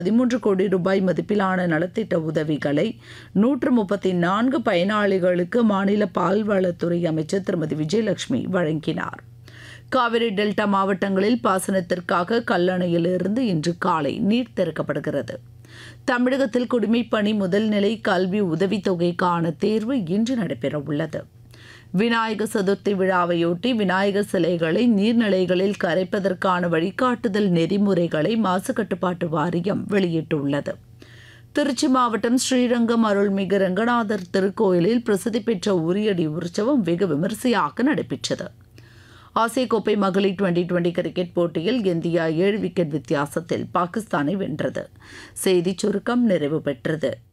பதிமூன்று கோடி ரூபாய் மதிப்பிலான நலத்திட்ட உதவிகளை நூற்று முப்பத்தி நான்கு பயனாளிகளுக்கு மாநில பால்வளத்துறை அமைச்சர் திருமதி விஜயலட்சுமி வழங்கினார் காவிரி டெல்டா மாவட்டங்களில் பாசனத்திற்காக கல்லணையிலிருந்து இன்று காலை நீர் திறக்கப்படுகிறது தமிழகத்தில் குடிமைப்பணி முதல்நிலை கல்வி உதவித்தொகைக்கான தேர்வு இன்று நடைபெறவுள்ளது விநாயகர் சதுர்த்தி விழாவையொட்டி விநாயகர் சிலைகளை நீர்நிலைகளில் கரைப்பதற்கான வழிகாட்டுதல் நெறிமுறைகளை மாசு கட்டுப்பாட்டு வாரியம் வெளியிட்டுள்ளது திருச்சி மாவட்டம் ஸ்ரீரங்கம் அருள்மிகு ரங்கநாதர் திருக்கோயிலில் பிரசித்தி பெற்ற உரியடி உற்சவம் வெகு விமரிசையாக நடைபெற்றது ஆசிய கோப்பை மகளிர் டுவெண்டி டுவெண்டி கிரிக்கெட் போட்டியில் இந்தியா ஏழு விக்கெட் வித்தியாசத்தில் பாகிஸ்தானை வென்றது செய்திச் சுருக்கம் நிறைவு பெற்றது